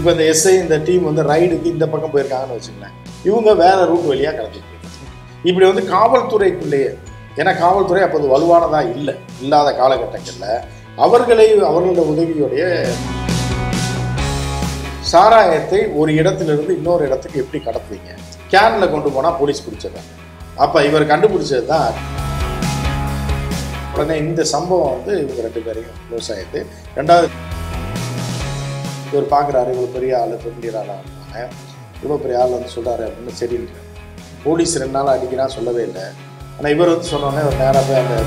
இப்போ இந்த எஸ்ஐ இந்த டீம் வந்து ரைடுக்கு இந்த பக்கம் போயிருக்காங்கன்னு வச்சுங்களேன் இவங்க வேற ரூட் வழியாக கடத்திட்டு போயிருக்காங்க. இப்படி வந்து காவல்துறைக்குள்ளேயே ஏன்னா காவல்துறை அப்போது வலுவானதா இல்லை இல்லாத காலகட்டங்களில் அவர்களை அவர்களோட உதவியோடைய சாராயத்தை ஒரு இடத்திலிருந்து இன்னொரு இடத்துக்கு எப்படி கடத்துவீங்க கேன்ல கொண்டு போனா போலீஸ் பிடிச்சிடுறாங்க அப்ப இவர் கண்டுபிடிச்சது தான் உடனே இந்த சம்பவம் வந்து இவங்க ரெண்டு பேரையும் க்ளோஸ் ஆயிடுது ரெண்டாவது இவர் பார்க்குறாரு இவ்வளோ பெரிய ஆள் பெரிய ஆளாக இருந்தாங்க இவ்வளோ பெரிய ஆள் வந்து சொல்றாரு அப்படின்னு சரின்ட்டு போலீஸ் ரெண்டு நாள் அடிக்கிறான் சொல்லவே இல்லை ஆனால் இவர் வந்து சொன்னோடனே ஒரு நேராக போய் அந்த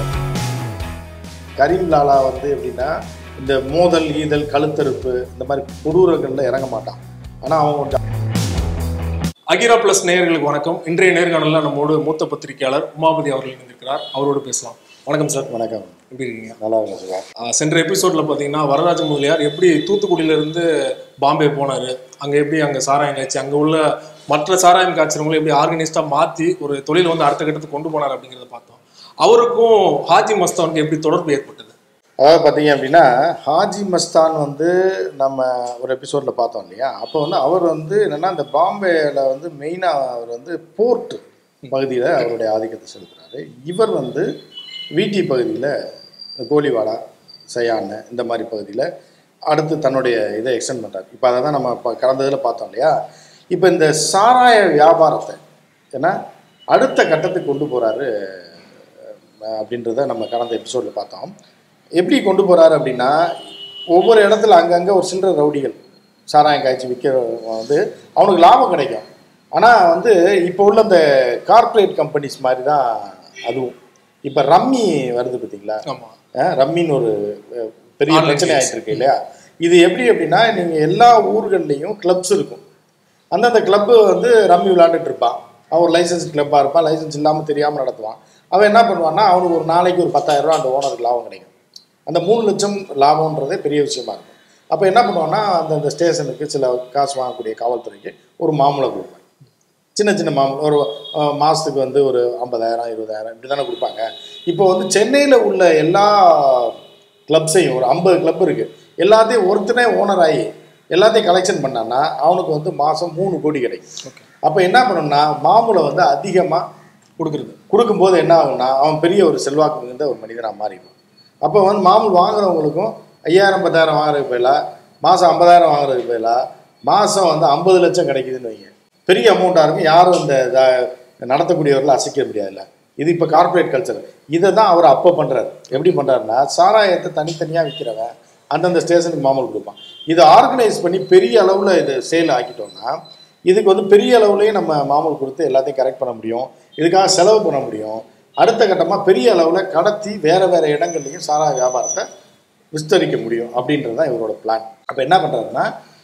கரீம் லாலா வந்து எப்படின்னா இந்த மோதல் ஈதல் கழுத்தறுப்பு இந்த மாதிரி கொடூரங்களில் இறங்க மாட்டான் ஆனால் அவன் கொஞ்சம் அகிரா பிளஸ் நேயர்களுக்கு வணக்கம் இன்றைய நேர்காணலில் நம்மோடு மூத்த பத்திரிகையாளர் உமாபதி அவர்கள் இணைந்திருக்கிறார் அவரோடு பேசலாம் வணக்கம் சார் வணக்கம் எப்படி இருக்கீங்க நல்லா இருக்கும் சிவா ஆஹ் சென்ற எபிசோட்ல பார்த்தீங்கன்னா வரராஜ முதலியார் எப்படி தூத்துக்குடியில இருந்து பாம்பே போனாரு அங்க எப்படி அங்க சாராயம் காய்ச்சி அங்க உள்ள மற்ற சாராயம் காய்ச்சறவங்களை எப்படி ஆர்கனைஸ்டா மாத்தி ஒரு தொழில் வந்து அடுத்த கட்டத்துக்கு கொண்டு போனார் அப்படிங்கிறத பார்த்தோம் அவருக்கும் ஹாஜி மஸ்தானுக்கு எப்படி தொடர்பு ஏற்பட்டது அதாவது பார்த்தீங்க அப்படின்னா ஹாஜி மஸ்தான் வந்து நம்ம ஒரு எபிசோடில் பார்த்தோம் இல்லையா அப்போ வந்து அவர் வந்து என்னென்னா இந்த பாம்பேயில் வந்து மெயினாக அவர் வந்து போர்ட் பகுதியில் அவருடைய ஆதிக்கத்தை செலுத்துறாரு இவர் வந்து வீட்டி பகுதியில் கோலிவாடா சயான் இந்த மாதிரி பகுதியில் அடுத்து தன்னுடைய இதை எக்ஸ்டெண்ட் பண்ணுறாரு இப்போ அதை தான் நம்ம இப்போ கடந்ததில் பார்த்தோம் இல்லையா இப்போ இந்த சாராய வியாபாரத்தை ஏன்னா அடுத்த கட்டத்துக்கு கொண்டு போகிறாரு அப்படின்றத நம்ம கடந்த எபிசோடில் பார்த்தோம் எப்படி கொண்டு போகிறாரு அப்படின்னா ஒவ்வொரு இடத்துல அங்கங்கே ஒரு சில்லற ரவுடிகள் சாராயம் காய்ச்சி விற்கிறவங்க வந்து அவனுக்கு லாபம் கிடைக்கும் ஆனால் வந்து இப்போ உள்ள இந்த கார்ப்பரேட் கம்பெனிஸ் மாதிரி தான் அதுவும் இப்போ ரம்மி வருது பார்த்தீங்களா ஆமா அஹ் ரம்மின்னு ஒரு அஹ், பெரிய Online பிரச்சனை games. ஆயிட்டு இருக்கு இல்லையா இது எப்படி அப்படின்னா நீங்கள் எல்லா ஊர்கள்லையும் கிளப்ஸ் இருக்கும் அந்தந்த கிளப்பு வந்து ரம்மி விளையாண்டுட்டு இருப்பான் அவன் ஒரு லைசன்ஸ் கிளப்பாக இருப்பான் லைசன்ஸ் இல்லாமல் தெரியாமல் நடத்துவான் அவன் என்ன பண்ணுவான்னா அவனுக்கு ஒரு நாளைக்கு ஒரு பத்தாயிரம் ரூபா அந்த ஓனருக்கு லாபம் கிடைக்கும் அந்த மூணு லட்சம் லாபம்ன்றதே பெரிய விஷயமா இருக்கும் அப்போ என்ன பண்ணுவான்னா அந்தந்த ஸ்டேஷனுக்கு சில காசு வாங்கக்கூடிய காவல்துறைக்கு ஒரு மாமூலை கொடுப்பாங்க சின்ன சின்ன மாமூல் ஒரு அஹ், மாசத்துக்கு வந்து ஒரு ஐம்பதாயிரம் இருபதாயிரம் இப்படி தானே கொடுப்பாங்க இப்போ வந்து சென்னையில் உள்ள எல்லா கிளப்ஸையும் ஒரு ஐம்பது கிளப் இருக்குது எல்லாத்தையும் ஒருத்தனே ஓனர் ஆகி எல்லாத்தையும் கலெக்ஷன் பண்ணான்னா அவனுக்கு வந்து மாதம் மூணு கோடி கிடைக்கும் ஓகே அப்போ என்ன பண்ணணும்னா மாமூலை வந்து அதிகமாக கொடுக்குறது கொடுக்கும்போது என்ன ஆகும்னா அவன் பெரிய ஒரு செல்வாக்கு மிகுந்த ஒரு மனிதனாக மாறிடுவான் அப்போ வந்து மாமூல் வாங்குறவங்களுக்கும் ஐயாயிரம் பத்தாயிரம் வாங்குறதுக்கு பதிலாக மாதம் ஐம்பதாயிரம் வாங்குறதுக்கு பதிலாக மாதம் வந்து ஐம்பது லட்சம் கிடைக்குதுன்னு வைங்க பெரிய அமௌண்ட்டாக இருக்கும் யாரும் இந்த இத- நடத்தக்கூடியவர்களை அசைக்க முடியாதுல்ல இது இப்போ கார்ப்பரேட் கல்ச்சர் இதை தான் அவர் அப்போ பண்ணுறாரு எப்படி பண்ணுறாருன்னா சாராயத்தை தனித்தனியாக விற்கிறவன் அந்தந்த ஸ்டேஷனுக்கு மாமூல் கொடுப்பான் இதை ஆர்கனைஸ் பண்ணி பெரிய அளவில் இது சேல் ஆக்கிட்டோம்னா இதுக்கு வந்து பெரிய அளவுலேயும் நம்ம மாமூல் கொடுத்து எல்லாத்தையும் கரெக்ட் பண்ண முடியும் இதுக்காக செலவு பண்ண முடியும் அடுத்த கட்டமாக பெரிய அளவில் கடத்தி வேறு வேறு இடங்கள்லையும் சாராய வியாபாரத்தை விஸ்தரிக்க முடியும் அப்படின்றது தான் இவரோட பிளான் அப்போ என்ன பண்ணுறாருன்னா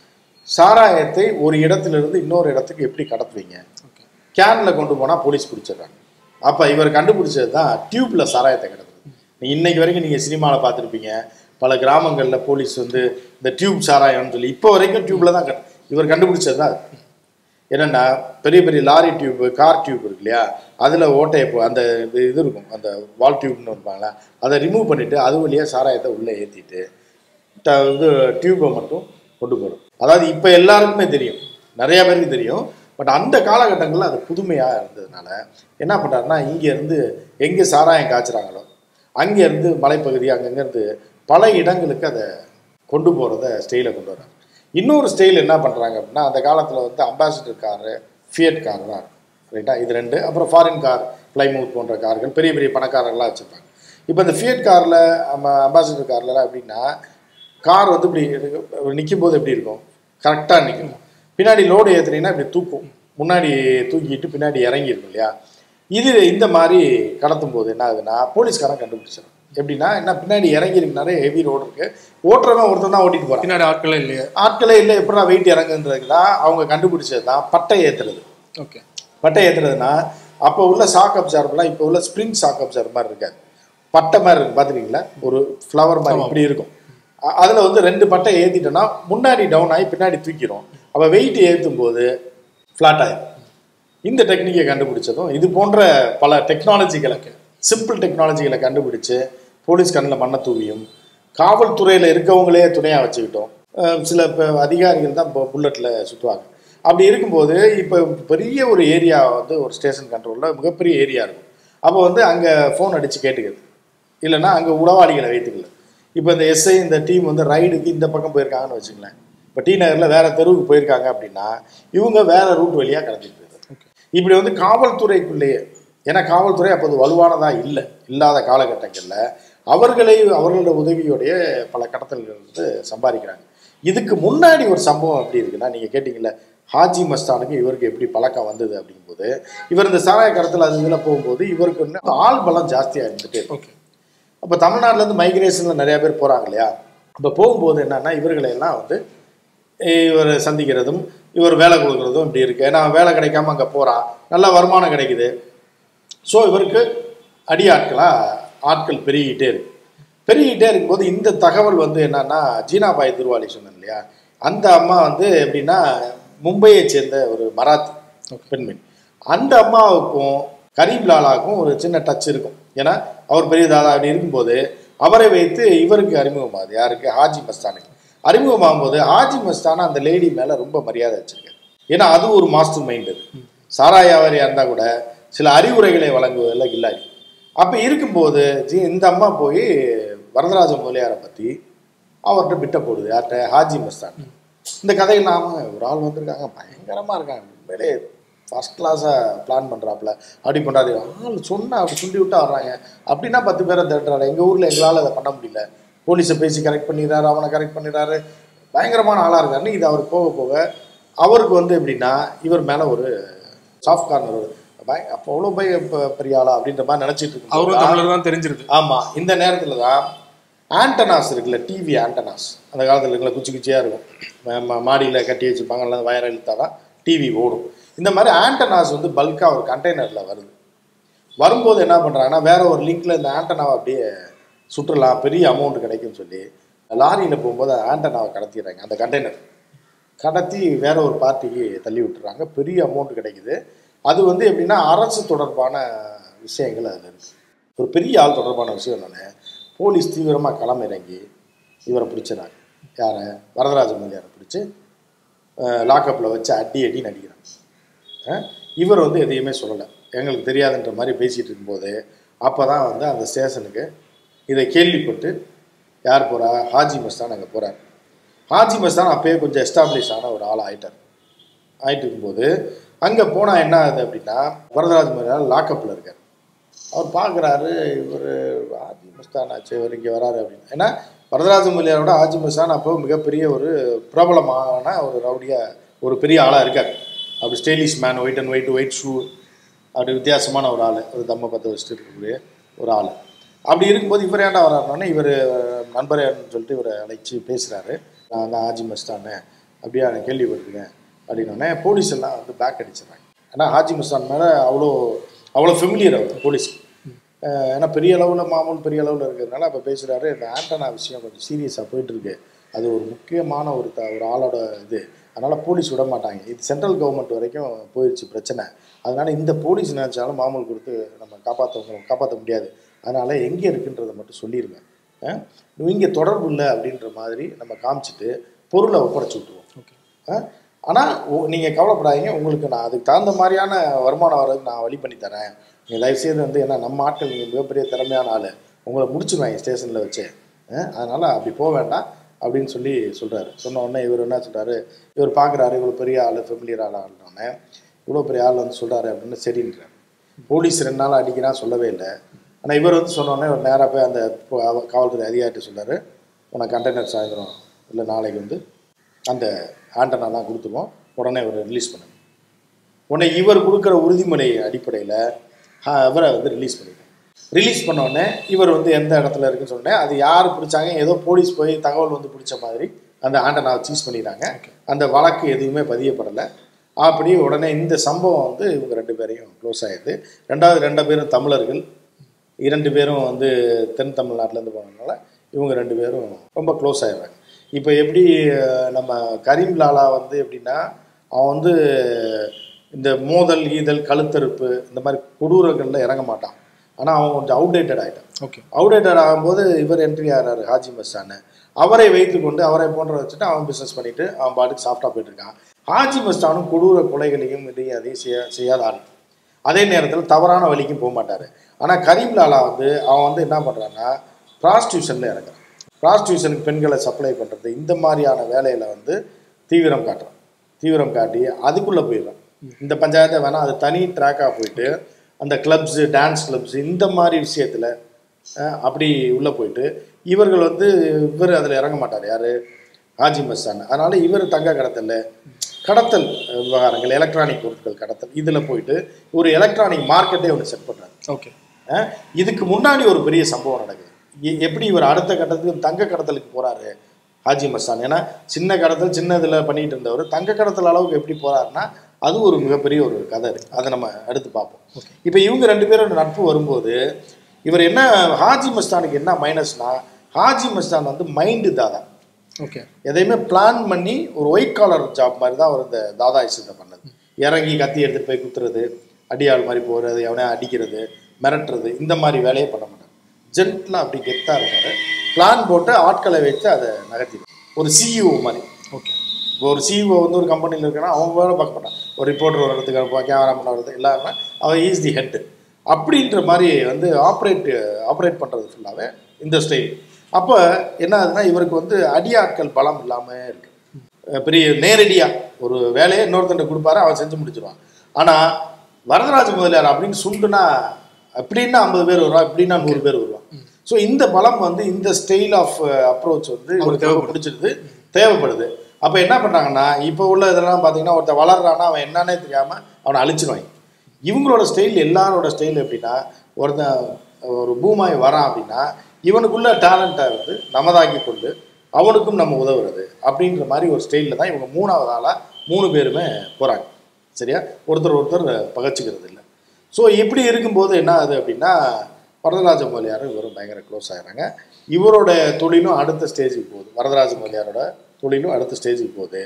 சாராயத்தை ஒரு இடத்திலிருந்து இன்னொரு இடத்துக்கு எப்படி கடத்துவீங்க ஓகே கேனில் கொண்டு போனால் போலீஸ் பிடிச்சிடுறாங்க அப்போ இவர் கண்டுபிடிச்சது தான் டியூப்பில் சாராயத்தை கடத்துறது நீ இன்னைக்கு வரைக்கும் நீங்கள் சினிமாவில் பார்த்துருப்பீங்க பல கிராமங்களில் போலீஸ் வந்து இந்த டியூப் சாராயம்னு சொல்லி இப்போ வரைக்கும் டியூப்பில் தான் கண்டு- இவர் கண்டுபிடிச்சது தான் அது. என்னென்னா பெரிய பெரிய லாரி டியூப் கார் டியூப் இருக்கு இல்லையா அதில் ஓட்டையை போ- அந்த இது இது இருக்கும் அந்த வால் டியூப்னு இருப்பாங்களா அதை ரிமூவ் பண்ணிவிட்டு அது வழியாக சாராயத்தை உள்ளே ஏற்றிட்டு த இது டியூப்பை மட்டும் கொண்டு போடும் அதாவது இப்போ எல்லாருக்குமே தெரியும் நிறைய பேருக்கு தெரியும் பட் அந்த காலகட்டங்களில் அது புதுமையாக இருந்ததுனால என்ன பண்ணுறாருன்னா இங்கேருந்து எங்கே சாராயம் காய்ச்சுறாங்களோ அங்கேருந்து மலைப்பகுதி அங்கங்கேருந்து பல இடங்களுக்கு அதை கொண்டு போகிறத ஸ்டைலை கொண்டு வராங்க இன்னொரு ஸ்டைல் என்ன பண்ணுறாங்க அப்படின்னா அந்த காலத்தில் வந்து அம்பாசிடர் காரு ஃபியட் கார் தான் இருக்கும் ரைட்டா இது ரெண்டு அப்புறம் ஃபாரின் கார் பிளைமூத் போன்ற கார்கள் பெரிய பெரிய பணக்காரர்கள்லாம் வச்சுருப்பாங்க இப்போ இந்த ஃபியட் காரில் நம்ம அம்பாசிடர் கார்லலாம் எப்படின்னா கார் வந்து இப்படி நிற்கும் போது எப்படி இருக்கும் கரெக்டாக நிற்கும் பின்னாடி லோடு ஏற்றுனீங்கன்னா இப்படி தூக்கும் முன்னாடி தூக்கிட்டு பின்னாடி இறங்கி இருக்கும் இல்லையா இது இந்த மாதிரி கடத்தும் போது என்ன ஆகுதுன்னா போலீஸ்காரன் கண்டுபிடிச்சிடும் எப்படின்னா என்ன பின்னாடி இறங்கி இருக்கு நிறைய ஹெவி ரோடு இருக்கு ஓட்டுறவன் ஒருத்தன் தான் ஓட்டிட்டு போறான் பின்னாடி ஆட்களே இல்லையா ஆட்களே இல்லை எப்படா வெயிட் இறங்குன்றதுக்கு தான் அவங்க கண்டுபிடிச்சது தான் பட்டை ஏத்துறது ஓகே பட்டை ஏத்துறதுன்னா அப்போ உள்ள சாக் அப்சார்ப்லாம் இப்போ உள்ள ஸ்ப்ரிங் சாக் அப்சார்ப் மாதிரி இருக்காது பட்டை மாதிரி இருக்கு பார்த்துருக்கீங்களா ஒரு ஃப்ளவர் மாதிரி இப்படி இருக்கும் அ- அதுல வந்து ரெண்டு பட்டை ஏத்திட்டோம்னா முன்னாடி டவுன் ஆகி பின்னாடி தூக்கிடும் அப்போ வெயிட் ஏற்றும் போது ஃப்ளாட் ஆயிடும் இந்த டெக்னிக்கை கண்டுபிடிச்சதும் இது போன்ற பல டெக்னாலஜிகளை சிம்பிள் டெக்னாலஜிகளை கண்டுபிடிச்சு போலீஸ் கண்ணில் மண்ணை தூவியும் காவல்துறையில் இருக்கவங்களே துணையாக வச்சுக்கிட்டோம் அஹ் சில இப்போ அதிகாரிகள் தான் இப்போ புல்லட்டில் சுற்றுவாங்க அப்படி இருக்கும்போது இப்போ பெரிய ஒரு ஏரியா வந்து ஒரு ஸ்டேஷன் கண்ட்ரோலில் மிகப்பெரிய ஏரியா இருக்கும் அப்போ வந்து அங்கே ஃபோன் அடித்து கேட்டுக்கிறது இல்லைன்னா அங்கே உளவாளிகளை வைத்துக்கல இப்போ இந்த எஸ்ஐ இந்த டீம் வந்து ரைடுக்கு இந்த பக்கம் போயிருக்காங்கன்னு வச்சுங்களேன் இப்போ டி நகரில் வேற தெருவுக்கு போயிருக்காங்க அப்படின்னா இவங்க வேற ரூட் வழியாக கடத்திட்டு போயிருக்காங்க இப்படி வந்து காவல்துறைக்குள்ளேயே ஏன்னா காவல்துறை அப்போது வலுவானதாக இல்லை இல்லாத காலகட்டங்களில் அவர்களை அவர்களோட உதவியோடைய பல கடத்தல்கள் வந்து சம்பாதிக்கிறாங்க இதுக்கு முன்னாடி ஒரு சம்பவம் எப்படி இருக்குன்னா நீங்கள் கேட்டிங்கல்ல ஹாஜி மஸ்தானுக்கு இவருக்கு எப்படி பழக்கம் வந்தது அப்படிங்கும்போது இவர் இந்த சாராய கடத்தல் அது இதில் போகும்போது இவருக்கு இன்னும் ஆள் பலம் ஜாஸ்தியாக இருந்துட்டே இருக்கும் ஓகே அப்போ தமிழ்நாட்டிலேருந்து மைக்ரேஷனில் நிறைய பேர் போகிறாங்க இல்லையா அப்போ போகும்போது என்னன்னா இவர்களை எல்லாம் வந்து இவர் சந்திக்கிறதும் இவர் வேலை கொடுக்குறதும் இப்படி இருக்கு ஏன்னா வேலை கிடைக்காம அங்கே போகிறான் நல்ல வருமானம் கிடைக்குது ஸோ இவருக்கு அடி ஆட்களாக ஆட்கள் பெருகிட்டே இருக்கு பெருகிட்டே இருக்கும்போது இந்த தகவல் வந்து என்னன்னா ஜீனாபாய் திருவாலி சொன்னேன் இல்லையா அந்த அம்மா வந்து எப்படின்னா மும்பையை சேர்ந்த ஒரு மராத்தி பெண்மணி அந்த அம்மாவுக்கும் கரீம் லாலாவுக்கும் ஒரு சின்ன டச் இருக்கும் ஏன்னா அவர் பெரிய தாதா அப்படி இருக்கும்போது அவரை வைத்து இவருக்கு அறிமுகமாகுது யாருக்கு ஹாஜி மஸ்தானுக்கு அறிமுகமாகும்போது ஹாஜி மஸ்தானா அந்த லேடி மேலே ரொம்ப மரியாதை வச்சிருக்காரு ஏன்னா அது ஒரு மாஸ்டர் மைண்ட் அது சாராயாவாரியாக இருந்தால் கூட சில அறிவுரைகளை வழங்குவதில் இல்லாது அப்போ இருக்கும்போது ஜி இந்த அம்மா போய் வரதராஜ முதலியாரை பற்றி அவர்கிட்ட பிட்ட போடுது யார்கிட்ட ஹாஜி மஸ்தான் இந்த கதையில் நாம ஒரு ஆள் வந்திருக்காங்க பயங்கரமாக இருக்காங்க உண்மையிலே ஃபர்ஸ்ட் கிளாஸாக பிளான் பண்ணுறாப்புல அப்படி பண்ணுறாரு ஆள் சொன்னா அப்படி சுண்டி விட்டு வர்றாங்க அப்படின்னா பத்து பேரை திரட்டுறாரு எங்கள் ஊரில் எங்களால் அதை பண்ண முடியல போலீஸை பேசி கரெக்ட் பண்ணிடுறாரு அவனை கரெக்ட் பண்ணிடுறாரு பயங்கரமான ஆளாக இருக்காருன்னு இது அவர் போக போக அவருக்கு வந்து எப்படின்னா இவர் மேலே ஒரு சாஃப்ட் கார்னர் ஒரு பய அப்போ அவ்வளோ பய ப- பெரிய ஆளா அப்படின்ற மாதிரி நினச்சிட்டு அவரும் இருக்கு தமிழர் தான் தெரிஞ்சிருது ஆமா இந்த நேரத்துல தான் ஆண்டனாஸ் இருக்குல்ல டிவி ஆண்டனாஸ் அந்த காலத்துல இருக்குல்ல குச்சி குச்சியா இருக்கும் ம- ம- மாடியில கட்டி வச்சிருப்பாங்க அல்லது வயர் இழுத்தா தான் டிவி ஓடும் இந்த மாதிரி ஆண்டனாஸ் வந்து பல்கா ஒரு கண்டெய்னர்ல வருது வரும்போது என்ன பண்றாங்கன்னா வேற ஒரு லிங்க்ல இந்த ஆண்டனாவை அப்படியே சுற்றலாம் பெரிய அமௌண்ட் கிடைக்கும்னு சொல்லி லாரியில போகும்போது அந்த ஆண்டனாவை கடத்திடுறாங்க அந்த கண்டெய்னர் கடத்தி வேற ஒரு பார்ட்டிக்கு தள்ளி விட்டுறாங்க பெரிய அமௌண்ட் கிடைக்குது அது வந்து எப்படின்னா அரசு தொடர்பான விஷயங்கள் அதில் இருக்கு ஒரு பெரிய ஆள் தொடர்பான விஷயம் என்னென்ன போலீஸ் தீவிரமாக களமிறங்கி இவரை பிடிச்சிடறாங்க யாரை வரதராஜ முதலியாரை பிடிச்சி லாக்கப்பில் வச்சு அடி அடி நடிக்கிறாங்க அஹ் இவர் வந்து எதையுமே சொல்லலை எங்களுக்கு தெரியாதுன்ற மாதிரி பேசிகிட்டு இருக்கும்போது அப்போ தான் வந்து அந்த ஸ்டேஷனுக்கு இதை கேள்விப்பட்டு யார் போகிறா ஹாஜி மஸ்தான் அங்கே போகிறார் ஹாஜி மஸ்தான் அப்பயே கொஞ்சம் எஸ்டாப்ளிஷ் ஆன ஒரு ஆள் ஆயிட்டார் ஆயிட்டு இருக்கும்போது அங்கே போனால் என்ன ஆகுது அப்படின்னா வரதராஜ் மரியாதை லாக்கப்பில் இருக்கார் அவர் பார்க்குறாரு இவர் ஆஜி மஸ்தான் ஆச்சு இவர் இங்கே வராரு அப்படின்னு ஏன்னா வரதராஜ மல்லியாரோட ஆஜி மஸ்தான் அப்போ மிகப்பெரிய ஒரு பிரபலமான ஒரு ரவுடியாக ஒரு பெரிய ஆளாக இருக்கார் அப்படி stylish man white and white white shoe அப்படி வித்தியாசமான ஒரு ஆள் ஒரு தம்மை பற்ற வச்சுட்டு இருக்கக்கூடிய ஒரு ஆள் அப்படி இருக்கும்போது இவர் ஏன்டா வராருனோடனே இவர் நண்பரேன்னு சொல்லிட்டு இவரை அழைச்சி பேசுகிறாரு நான் தான் ஆஜி மஸ்தானு அப்படியா நான் கேள்விப்பட்டிருக்கேன் அப்படின்னோடனே போலீஸ் எல்லாம் வந்து பேக் அடிச்சிடுறாங்க ஏன்னா ஹாஜி மஸ்தான் மேலே அவ்வளோ அவ்வளோ ஃபெமிலியர் அவர் போலீஸ்க்கு அஹ் ஏன்னா பெரிய அளவில் மாமூல் பெரிய அளவில் இருக்கிறதுனால அப்போ பேசுகிறாரு இந்த ஆண்டனா விஷயம் கொஞ்சம் சீரியஸாக போயிட்டுருக்கு அது ஒரு முக்கியமான ஒரு த ஒரு ஆளோட இது அதனால் போலீஸ் விட மாட்டாங்க இது சென்ட்ரல் கவர்மெண்ட் வரைக்கும் போயிடுச்சு பிரச்சனை அதனால் இந்த போலீஸ் நினச்சாலும் மாமூல் கொடுத்து நம்ம காப்பாற்ற காப்பாற்ற முடியாது அதனால் எங்கே இருக்குன்றதை மட்டும் சொல்லிடுங்க அஹ் இங்கே தொடர்பு இல்லை அப்படின்ற மாதிரி நம்ம காமிச்சிட்டு பொருளை ஒப்படைச்சி விட்டுருவோம் ஓகே ஆனால் நீங்கள் கவலைப்படாதீங்க உங்களுக்கு நான் அதுக்கு தகுந்த மாதிரியான வருமானம் வர்றதுக்கு நான் வழி பண்ணி தரேன் நீங்கள் தயவுசெய்து வந்து ஏன்னா நம்ம ஆட்கள் நீங்கள் மிகப்பெரிய திறமையான ஆள் உங்களை முடிச்சிருவாங்க ஸ்டேஷனில் வச்சு அதனால் அப்படி போக வேண்டாம் அப்படின்னு சொல்லி சொல்கிறாரு சொன்ன உடனே இவர் என்ன சொல்கிறாரு இவர் பார்க்குறாரு இவ்வளோ பெரிய ஆள் ஃபெமிலியர் ஆள் ஆளுனோடனே இவ்வளோ பெரிய ஆள் வந்து சொல்கிறாரு அப்படின்னு சரின்றார் போலீஸ் ரெண்டு நாள் அடிக்கிறான் சொல்லவே இல்லை ஆனால் இவர் வந்து சொன்ன உடனே ஒரு நேராக போய் அந்த போ- அவ- காவல்துறை அதிகாரிட்ட சொல்றாரு உனக்கு கண்டெய்னர் சாயந்தரம் இல்லை நாளைக்கு வந்து அந்த ஆண்டனாலாம் கொடுத்துருவோம் உடனே இவரை ரிலீஸ் பண்ணுங்க உடனே இவர் கொடுக்குற உறுதிமொழி அடிப்படையில் இவரை வந்து ரிலீஸ் பண்ணிட்டாங்க ரிலீஸ் பண்ண உடனே இவர் வந்து எந்த இடத்துல இருக்குன்னு சொன்னேன் அது யார் பிடிச்சாங்க ஏதோ போலீஸ் போய் தகவல் வந்து பிடிச்ச மாதிரி அந்த ஆண்டனாவை சீஸ் பண்ணிடுறாங்க அந்த வழக்கு எதுவுமே பதியப்படலை அப்படி உடனே இந்த சம்பவம் வந்து இவங்க ரெண்டு பேரையும் க்ளோஸ் ஆயிடுது ரெண்டாவது ரெண்டு பேரும் தமிழர்கள் இரண்டு பேரும் வந்து தென் தமிழ்நாட்டிலேருந்து போனதுனால இவங்க ரெண்டு பேரும் ரொம்ப க்ளோஸ் ஆயிடுறாங்க இப்போ எப்படி அஹ், நம்ம கரீம் லாலா வந்து எப்படின்னா அவன் வந்து இந்த மோதல் ஈதல் கழுத்தறுப்பு இந்த மாதிரி கொடூரங்களில் இறங்க மாட்டான் ஆனால் அவன் கொஞ்சம் அவுடேட்டட் ஆகிட்டான் ஓகே அவுடேட்டட் ஆகும்போது இவர் என்ட்ரி ஆகிறாரு ஹாஜி மஸ்தானு அவரை வைத்துக்கொண்டு அவரை போன்ற வச்சுட்டு அவன் பிஸ்னஸ் பண்ணிட்டு அவன் பாட்டுக்கு சாஃப்டாக போயிட்டு இருக்கான் ஹாஜி மஸ்தானும் கொடூர கொலைகளையும் இதையும் அதையும் செய்ய செய்யாத ஆள் அதே நேரத்தில் தவறான வழிக்கும் போக மாட்டார் ஆனால் கரீம் லாலா வந்து அவன் வந்து என்ன பண்ணுறான்னா ப்ராஸ்டியூஷனில் இறங்குறான் ப்ராஸ்டியூஷனுக்கு பெண்களை சப்ளை பண்ணுறது இந்த மாதிரியான வேலையில் வந்து தீவிரம் காட்டுறான் தீவிரம் காட்டி அதுக்குள்ளே போயிடுறான் இந்த பஞ்சாயத்தை வேணால் அது தனி ட்ராக்காக போயிட்டு அந்த கிளப்ஸு டான்ஸ் கிளப்ஸு இந்த மாதிரி விஷயத்தில் அப்படி உள்ளே போயிட்டு இவர்கள் வந்து இவர் அதில் இறங்க மாட்டார் யார் ஹாஜி மஸ்தான் அதனால் இவர் தங்க கடத்தல் கடத்தல் விவகாரங்கள் எலக்ட்ரானிக் பொருட்கள் கடத்தல் இதில் போயிட்டு ஒரு எலக்ட்ரானிக் மார்க்கெட்டே ஒன்று செட் பண்ணுறாங்க ஓகே அஹ் இதுக்கு முன்னாடி ஒரு பெரிய சம்பவம் நடக்குது எ- எப்படி இவர் அடுத்த கட்டத்துக்கு தங்க கடத்தலுக்கு போறாரு ஹாஜி மஸ்தான் ஏன்னா சின்ன கடத்தல் சின்ன இதில் பண்ணிட்டு இருந்தவர் தங்க கடத்தல் அளவுக்கு எப்படி போறாருன்னா அது ஒரு மிகப்பெரிய ஒரு கதை இருக்கு அதை நம்ம அடுத்து பார்ப்போம் இப்போ இவங்க ரெண்டு பேரோட நட்பு வரும்போது இவர் என்ன ஹாஜி மஸ்தானுக்கு என்ன மைனஸ்னா ஹாஜி மஸ்தான் வந்து மைண்டு தாதா ஓகே எதையுமே பிளான் பண்ணி ஒரு ஒயிட் காலர் ஜாப் மாதிரி தான் அவர் இந்த தாதா இசத்தை பண்ணது இறங்கி கத்தி எடுத்துட்டு போய் குத்துறது அடியாள் மாதிரி போகிறது எவனையா அடிக்கிறது மிரட்டுறது இந்த மாதிரி வேலையே பண்ண மாட்டார் ஜென்ட்லாம் அப்படி கெத்தாக இருக்காரு பிளான் போட்டு ஆட்களை வச்சு அதை நகர்த்திடும் ஒரு சிஇஓ மாதிரி ஓகே இப்போ ஒரு சிஇஓ வந்து ஒரு கம்பெனியில் இருக்கானா அவன் வேலை பார்க்க மாட்டான் ஒரு ரிப்போர்ட்டர் வர்றதுக்கு கேமராமேன் வர்றது எல்லாருமே அவன் ஈஸ் தி ஹெட் அப்படின்ற மாதிரி வந்து ஆப்ரேட் ஆப்ரேட் பண்ணுறது ஃபுல்லாகவே இந்த ஸ்டைல் அப்போ என்ன ஆகுதுன்னா இவருக்கு வந்து அடியாட்கள் பலம் இல்லாமல் இருக்கு அஹ் பெரிய நேரடியாக ஒரு வேலையை இன்னொருத்தன்ட்ட கொடுப்பாரு அவன் செஞ்சு முடிச்சிருவான் ஆனால் வரதராஜ முதலியார் அப்படின்னு சுண்டுனா அப்படின்னா ஐம்பது பேர் வருவான் இப்படின்னா நூறு பேர் வருவான் ஸோ இந்த பலம் வந்து இந்த ஸ்டைல் ஆஃப் அப்ரோச் வந்து இவருக்கு ரொம்ப பிடிச்சிருது தேவைப்படுது அப்போ என்ன பண்ணுறாங்கன்னா இப்போ உள்ள இதெல்லாம் பார்த்தீங்கன்னா ஒருத்தன் வளர்றான்னா அவன் என்னன்னே தெரியாமல் அவனை அழிச்சிருவாங்க இவங்களோட ஸ்டைல் எல்லாரோட ஸ்டைல் எப்படின்னா ஒருத்தன் ஒரு பூமாய் வரான் அப்படின்னா இவனுக்குள்ள டேலண்ட்டை வந்து நமதாக்கி கொண்டு அவனுக்கும் நம்ம உதவுறது அப்படின்ற மாதிரி ஒரு ஸ்டைலில் தான் இவங்க மூணாவது ஆளாக மூணு பேருமே போகிறாங்க சரியா ஒருத்தர் ஒருத்தர் பகச்சிக்கிறது இல்லை ஸோ இப்படி இருக்கும்போது என்ன ஆகுது அப்படின்னா வரதராஜ முதலியாரும் இவரும் பயங்கர க்ளோஸ் ஆகிறாங்க இவரோட தொழிலும் அடுத்த ஸ்டேஜுக்கு போகுது வரதராஜ முதலியாரோட தொழிலும் அடுத்த ஸ்டேஜுக்கு போகுது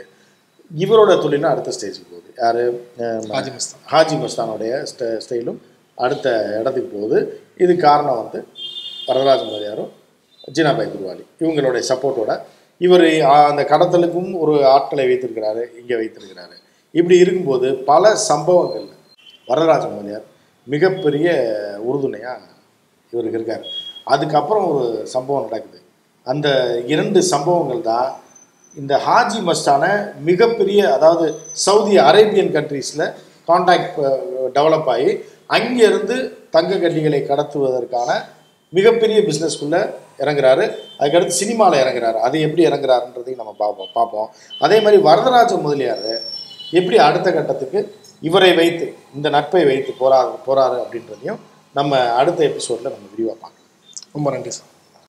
இவரோட தொழிலும் அடுத்த ஸ்டேஜுக்கு போகுது யார் ஹாஜி மஸ்தான் ஹாஜி மஸ்தானுடைய ஸ்ட ஸ்டைலும் அடுத்த இடத்துக்கு போகுது இது காரணம் வந்து வரதராஜ முதலியாரும் ஜினாபாய் குருவாலி இவங்களுடைய சப்போர்ட்டோட இவர் அந்த கடத்தலுக்கும் ஒரு ஆட்களை வைத்திருக்கிறாரு இங்கே வைத்திருக்கிறாரு இப்படி இருக்கும்போது பல சம்பவங்கள் வரதராஜ முதலியார் மிகப்பெரிய உறுதுணையாக இவருக்கு இருக்கார் அதுக்கப்புறம் ஒரு சம்பவம் நடக்குது அந்த இரண்டு சம்பவங்கள் தான் இந்த ஹாஜி மஸ்தான மிகப்பெரிய அதாவது சவுதி அரேபியன் கண்ட்ரீஸில் காண்டாக்ட் டெவலப் ஆகி அங்கேருந்து தங்க கட்டிகளை கடத்துவதற்கான மிகப்பெரிய பிஸ்னஸ்க்குள்ளே இறங்குறாரு அதுக்கடுத்து சினிமாவில் இறங்குறாரு அது எப்படி இறங்குறாருன்றதையும் நம்ம பார்ப்போம் பார்ப்போம் அதே மாதிரி வரதராஜ முதலியார் எப்படி அடுத்த கட்டத்துக்கு இவரை வைத்து இந்த நட்பை வைத்து போறாரு போறாரு அப்படின்றதையும் நம்ம அடுத்த எபிசோடில் நம்ம விரிவாக பார்க்கலாம் ரொம்ப நன்றி சார்